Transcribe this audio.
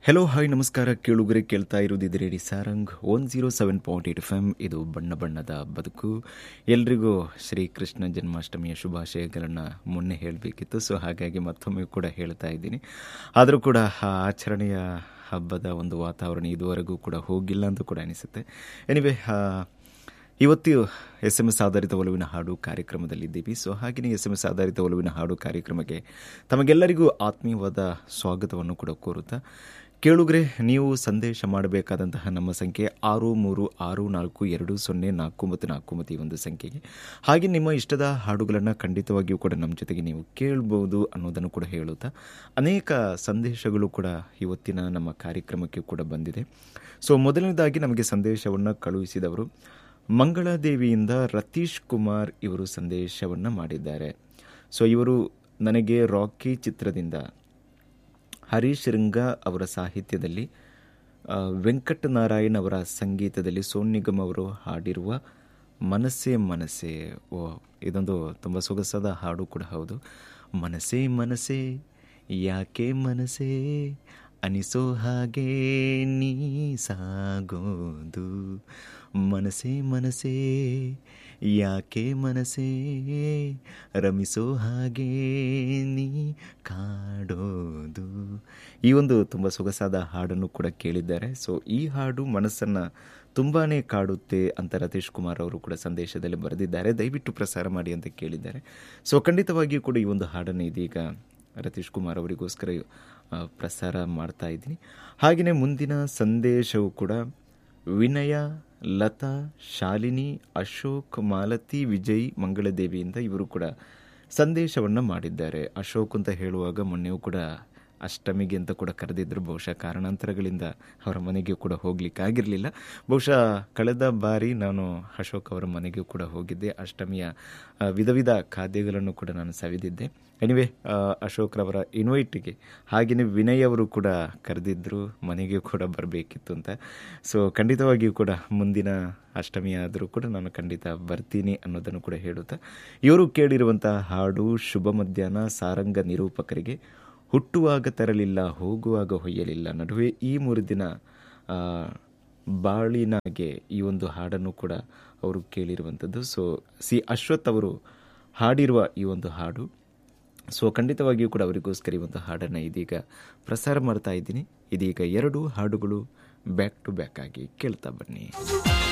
hello hi ನಮಸ್ಕಾರ ಕೇಳುಗರೆ ಕೇಳ್ತಾ ಇರೋದಿದೆ radio Sarang one zero seven point eight F M ಇದು ಬಣ್ಣ ಬಣ್ಣದ ಬದುಕು ಎಲ್ರಿಗೂ ಶ್ರೀಕೃಷ್ಣ ಜನ್ಮಾಷ್ಟಮಿಯ ಶುಭಾಶಯಗಳನ್ನು ಮೊನ್ನೆ ಹೇಳಬೇಕಿತ್ತು ಸೊ ಹಾಗಾಗಿ ಮತ್ತೊಮ್ಮೆ ಕೂಡ ಹೇಳ್ತಾ ಇದ್ದೀನಿ ಆದರೂ ಕೂಡ ಆ ಆಚರಣೆಯ ಹಬ್ಬದ ಒಂದು ವಾತಾವರಣ ಇದುವರೆಗೂ ಕೂಡ ಹೋಗಿಲ್ಲ ಅಂತ ಕೂಡ ಅನಿಸುತ್ತೆ ಎನಿವೆ ಇವತ್ತು ಎಸ್ ಎಮ್ ಎಸ್ ಆಧಾರಿತ ಒಲವಿನ ಹಾಡು ಕಾರ್ಯಕ್ರಮದಲ್ಲಿದ್ದೀವಿ ಸೊ ಹಾಗೆಯೇ ಎಸ್ ಎಮ್ ಎಸ್ ಆಧಾರಿತ ಒಲವಿನ ಹಾಡು ಕಾರ್ಯಕ್ರಮಕ್ಕೆ ತಮಗೆಲ್ಲರಿಗೂ ಆತ್ಮೀಯವಾದ ಸ್ವಾಗತವನ್ನು ಕೂಡ ಕೋರುತ್ತಾ ಕೇಳುಗ್ರೆ ನೀವು ಸಂದೇಶ ಮಾಡಬೇಕಾದಂತಹ ನಮ್ಮ ಸಂಖ್ಯೆ ಆರು ಮೂರು ಆರು ನಾಲ್ಕು ಎರಡು ಸೊನ್ನೆ ನಾಲ್ಕು ಮತ್ತು ನಾಲ್ಕು ಮತ್ತು ಈ ಒಂದು ಸಂಖ್ಯೆಗೆ ಹಾಗೆ ನಿಮ್ಮ ಇಷ್ಟದ ಹಾಡುಗಳನ್ನು ಖಂಡಿತವಾಗಿಯೂ ಕೂಡ ನಮ್ಮ ಜೊತೆಗೆ ನೀವು ಕೇಳ್ಬೋದು ಅನ್ನೋದನ್ನು ಕೂಡ ಹೇಳುತ್ತಾ ಅನೇಕ ಸಂದೇಶಗಳು ಕೂಡ ಇವತ್ತಿನ ನಮ್ಮ ಕಾರ್ಯಕ್ರಮಕ್ಕೆ ಕೂಡ ಬಂದಿದೆ ಸೊ ಮೊದಲನೇದಾಗಿ ನಮಗೆ ಸಂದೇಶವನ್ನು ಕಳುಹಿಸಿದವರು ಮಂಗಳಾದೇವಿಯಿಂದ ರತೀಶ್ ಕುಮಾರ್ ಇವರು ಸಂದೇಶವನ್ನು ಮಾಡಿದ್ದಾರೆ ಸೊ ಇವರು ನನಗೆ ರಾಕಿ ಚಿತ್ರದಿಂದ ಹರೀಶ್ ರಿಂಗ ಅವರ ಸಾಹಿತ್ಯದಲ್ಲಿ ಆ, ವೆಂಕಟನಾರಾಯಣ್ ಅವರ ಸಂಗೀತದಲ್ಲಿ ಸೋನ್ ನಿಗಮ್ ಅವರು ಹಾಡಿರುವ ಮನಸ್ಸೇ ಮನಸ್ಸೇ ಓ ಇದೊಂದು ತುಂಬ ಸೊಗಸಾದ ಹಾಡು ಕೂಡ ಹೌದು ಮನಸ್ಸೇ ಮನಸ್ಸೇ ಯಾಕೆ ಮನಸ್ಸೇ ಅನಿಸೋ ಹಾಗೆ ನೀ ಸಾಗೋದು ಮನಸ್ಸೇ ಮನಸ್ಸೇ ಯಾಕೆ ಮನಸ್ಸೇ ರಮಿಸೋ ಹಾಗೆ ನೀ ಕಾಡೋದು ಈ ಒಂದು ತುಂಬ ಸೊಗಸಾದ ಹಾಡನ್ನು ಕೂಡ ಕೇಳಿದ್ದಾರೆ ಸೊ ಈ ಹಾಡು ಮನಸ್ಸನ್ನು ತುಂಬಾ ಕಾಡುತ್ತೆ ಅಂತ ರತೀಶ್ ಕುಮಾರ್ ಅವರು ಕೂಡ ಸಂದೇಶದಲ್ಲಿ ಬರೆದಿದ್ದಾರೆ ದಯವಿಟ್ಟು ಪ್ರಸಾರ ಮಾಡಿ ಅಂತ ಕೇಳಿದ್ದಾರೆ ಸೊ ಖಂಡಿತವಾಗಿಯೂ ಕೂಡ ಈ ಒಂದು ಹಾಡನ್ನು ಇದೀಗ ರತೀಶ್ ಕುಮಾರ್ ಅವರಿಗೋಸ್ಕರ ಆ, ಪ್ರಸಾರ ಮಾಡ್ತಾ ಇದ್ದೀನಿ ಹಾಗೆಯೇ ಮುಂದಿನ ಸಂದೇಶವು ಕೂಡ ವಿನಯ ಲತಾ ಶಾಲಿನಿ ಅಶೋಕ್ ಮಾಲತಿ ವಿಜಯ್ ಮಂಗಳದೇವಿಯಿಂದ ಇವರು ಕೂಡ ಸಂದೇಶವನ್ನು ಮಾಡಿದ್ದಾರೆ ಅಶೋಕ್ ಅಂತ ಹೇಳುವಾಗ ಮೊನ್ನೆಯೂ ಕೂಡ ಅಷ್ಟಮಿಗೆ ಅಂತ ಕೂಡ ಕರೆದಿದ್ದರು ಬಹುಶಃ ಕಾರಣಾಂತರಗಳಿಂದ ಅವರ ಮನೆಗೆ ಕೂಡ ಹೋಗ್ಲಿಕ್ಕೆ ಆಗಿರಲಿಲ್ಲ ಬಹುಶಃ ಕಳೆದ ಬಾರಿ ನಾನು ಅಶೋಕ್ ಅವರ ಮನೆಗೂ ಕೂಡ ಹೋಗಿದ್ದೆ ಅಷ್ಟಮಿಯ ಆ, ವಿಧ ವಿಧ ಖಾದ್ಯಗಳನ್ನು ಕೂಡ ನಾನು ಸವಿದಿದ್ದೆ ಎನಿವೆ ಅಶೋಕ್ರವರ ಇನ್ವೈಟಿಗೆ ಹಾಗೆಯೇ ವಿನಯ್ ಅವರು ಕೂಡ ಕರೆದಿದ್ದರು ಮನೆಗೆ ಕೂಡ ಬರಬೇಕಿತ್ತು ಅಂತ ಸೊ ಖಂಡಿತವಾಗಿಯೂ ಕೂಡ ಮುಂದಿನ ಅಷ್ಟಮಿ ಆದರೂ ಕೂಡ ನಾನು ಖಂಡಿತ ಬರ್ತೀನಿ ಅನ್ನೋದನ್ನು ಕೂಡ ಹೇಳುತ್ತಾ ಇವರು ಕೇಳಿರುವಂಥ ಹಾಡು ಶುಭ ಮಧ್ಯಾಹ್ನ ಸಾರಂಗ ನಿರೂಪಕರಿಗೆ ಹುಟ್ಟುವಾಗ ತರಲಿಲ್ಲ ಹೋಗುವಾಗ ಹೊಯ್ಯಲಿಲ್ಲ ನಡುವೆ ಈ ಮೂರು ದಿನ ಆ, ಬಾಳಿನಾಗೆ ಈ ಒಂದು ಹಾಡನ್ನು ಕೂಡ ಅವರು ಕೇಳಿರುವಂಥದ್ದು ಸೊ ಸಿ ಅಶ್ವಥ್ ಅವರು ಹಾಡಿರುವ ಈ ಒಂದು ಹಾಡು ಸೊ ಖಂಡಿತವಾಗಿಯೂ ಕೂಡ ಅವರಿಗೋಸ್ಕರ ಈ ಒಂದು ಹಾಡನ್ನು ಇದೀಗ ಪ್ರಸಾರ ಮಾಡ್ತಾ ಇದ್ದೀನಿ ಇದೀಗ ಎರಡು ಹಾಡುಗಳು ಬ್ಯಾಕ್ ಟು ಬ್ಯಾಕ್ ಆಗಿ ಕೇಳ್ತಾ ಬನ್ನಿ